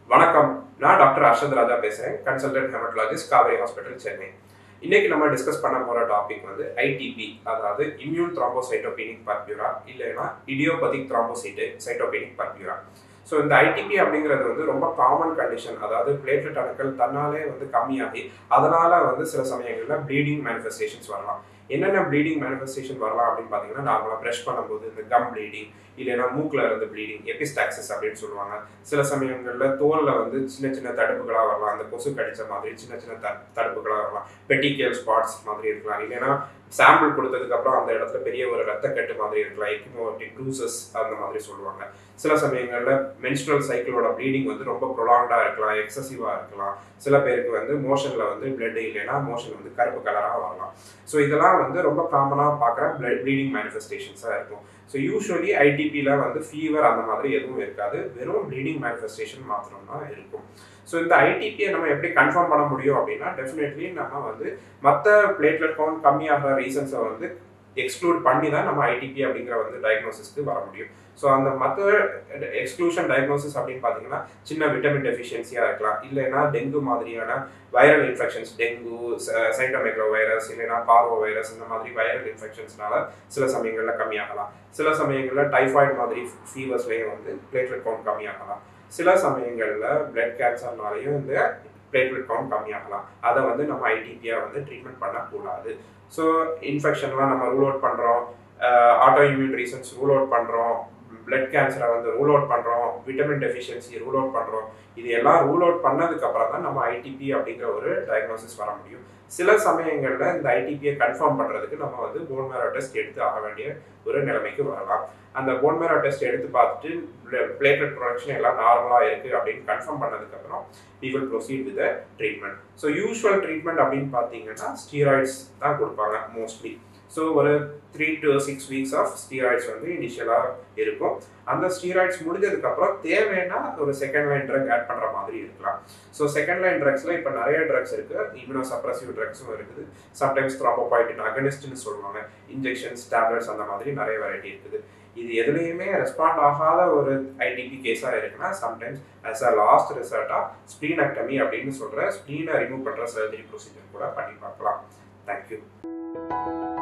வணக்கம் நான் டாக்டர் அர்ஷத் ராஜா பேசுகிறேன் consultant haematologist Kaveri hospital Chennai இன்னைக்கு நம்ம டிஸ்கஸ் பண்ண போகிற டாபிக் வந்து ஐடிபி அதாவது இம்யூன் த்ராம்போசைட்டோபெனிக் பர்பியூரா இல்லைன்னா idiopathic thrombocyte cytopenic purpura so இந்த ஐடிபி அப்படிங்கிறது வந்து ரொம்ப காமன் கண்டிஷன் அதாவது பிளேட்லெட் அணுக்கள் தன்னாலே வந்து கம்மியாகி அதனால வந்து சில சமயங்களில் ப்ளீடிங் மேனிஃபெஸ்டேஷன்ஸ் வரலாம் என்னென்ன ப்ளீடிங் மேனிஃபெஸ்டேஷன் வரலாம் அப்படின்னு பார்த்தீங்கன்னா நார்மலாக ப்ரெஷ் பண்ணும்போது இந்த கம் ப்ளீடிங் இல்லைன்னா மூக்கில் இருந்து ப்ளீடிங் எபிஸ்டாக்சிஸ் அப்படின்னு சொல்லுவாங்க சில சமயங்களில் தோலில் வந்து சின்ன சின்ன தடுப்புகளாக வரலாம் அந்த கொசு கடிச்ச மாதிரி சின்ன சின்ன த தடுப்புகளாக வரலாம் பெட்டிக்கேல் ஸ்பாட்ஸ் மாதிரி இருக்கலாம் இல்லைன்னா சாம்பிள் கொடுத்ததுக்கு அப்புறம் அந்த இடத்துல பெரிய ஒரு ரத்த கட்டு மாதிரி இருக்கலாம் எக்கிமோட்டிக் க்ரூசஸ் அந்த மாதிரி சொல்லுவாங்க சில சமயங்களில் மென்ஸ்ட்ரல் சைக்கிளோட ப்ளீடிங் வந்து ரொம்ப ப்ரொலாங்டாக இருக்கலாம் எக்ஸசிவாக இருக்கலாம் சில பேருக்கு வந்து மோஷனில் வந்து பிளட் இல்லைன்னா மோஷன் வந்து கருப்பு கலராக வரலாம் ஸோ இதெல்லாம் வந்து ரொம்ப காமனாக பார்க்குற பிளட் ப்ளீடிங் மேனிஃபெஸ்டேஷன்ஸாக இருக்கும் ஸோ யூஸ்வலி ஐடிபியில் வந்து ஃபீவர் அந்த மாதிரி எதுவும் இருக்காது வெறும் ப்ளீடிங் மேனிஃபெஸ்டேஷன் மாத்திரம் தான் இருக்கும் ஸோ இந்த ஐடிபியை நம்ம எப்படி கன்ஃபார்ம் பண்ண முடியும் அப்படின்னா டெஃபினெட்லி நம்ம வந்து மற்ற பிளேட்லெட் கவுண்ட் கம்மியாகிற ரீசன்ஸை வந்து எக்ஸ்க்ளூட் பண்ணி தான் நம்ம ஐடிபி அப்படிங்கிற வந்து டயக்னோசிஸ்க்கு வர முடியும் ஸோ அந்த மற்ற எக்ஸ்க்ளூஷன் டயக்னோசிஸ் அப்படின்னு பார்த்தீங்கன்னா சின்ன விட்டமின் டெஃபிஷியன்சியாக இருக்கலாம் இல்லைன்னா டெங்கு மாதிரியான viral infections dengue cytomegalovirus இல்லைன்னா பார்வோ வைரஸ் இந்த மாதிரி வைரல் இன்ஃபெக்ஷன்ஸ்னால சில சமயங்களில் கம்மியாகலாம் சில சமயங்களில் டைஃபாய்டு மாதிரி ஃபீவர்ஸ்லேயும் வந்து பிளேட்லெட் கவுண்ட் கம்மியாகலாம் சில சமயங்களில் பிளட் கேன்சர்னாலையும் இந்த பிளேட்லெட் கவுண்ட் கம்மியாகலாம் அதை வந்து நம்ம ஐடிபியாக வந்து ட்ரீட்மெண்ட் பண்ணக்கூடாது ஸோ இன்ஃபெக்ஷன்லாம் நம்ம ரூல் அவுட் பண்ணுறோம் autoimmune reasons rule out பண்ணுறோம் பிளட் கேன்சரை வந்து ரூல் அவுட் பண்ணுறோம் விட்டமின் டெஃபிஷியன்சி ரூல் அவுட் பண்ணுறோம் இது எல்லாம் ரூல் அவுட் பண்ணதுக்கு அப்புறம் தான் நம்ம ஐடிபி அப்படிங்கிற ஒரு டயக்னோசிஸ் வர முடியும் சில சமயங்களில் இந்த ஐடிபியை கன்ஃபார்ம் பண்ணுறதுக்கு நம்ம வந்து போன் மேரோ டெஸ்ட் எடுத்து ஆக வேண்டிய ஒரு நிலைமைக்கு வரலாம் அந்த போன் மேரோ டெஸ்ட் எடுத்து பார்த்துட்டு பிளேட்லெட் ப்ரொடக்ஷன் எல்லாம் நார்மலாக இருக்குது அப்படின்னு கன்ஃபார்ம் பண்ணதுக்கப்புறம் we will proceed with treatment so usual treatment அப்படின்னு பார்த்தீங்கன்னா ஸ்டீராய்ட்ஸ் தான் கொடுப்பாங்க மோஸ்ட்லி ஸோ ஒரு three to six weeks of steroids வந்து இனிஷியலாக இருக்கும் அந்த ஸ்டீராய்ட்ஸ் முடிஞ்சதுக்கப்புறம் தேவைன்னா ஒரு செகண்ட் லைன் ட்ரக் ஆட் பண்ணுற மாதிரி இருக்கலாம் ஸோ செகண்ட் லைன் ட்ரக்ஸில் இப்போ நிறைய ட்ரக்ஸ் இருக்குது இம்யூனோ சப்ரஸிவ் ட்ரக்ஸும் இருக்குது சம்டைம்ஸ் த்ராம்போபாய்டின் அகனிஸ்ட்னு சொல்லுவாங்க இன்ஜெக்ஷன்ஸ் டேப்லெட்ஸ் அந்த மாதிரி நிறைய வெரைட்டி இருக்குது இது எதுலேயுமே ரெஸ்பாண்ட் ஆகாத ஒரு ஐடிபி கேஸாக இருக்குன்னா சம்டைம்ஸ் அஸ் அ லாஸ்ட் ரிசல்ட்டாக ஸ்ப்ளீனக்டமி அப்படின்னு சொல்கிற ஸ்ப்ளீனை ரிமூவ் பண்ணுற சர்ஜரி ப்ரொசீஜர் கூட பண்ணி பார்க்கலாம் தேங்க்யூ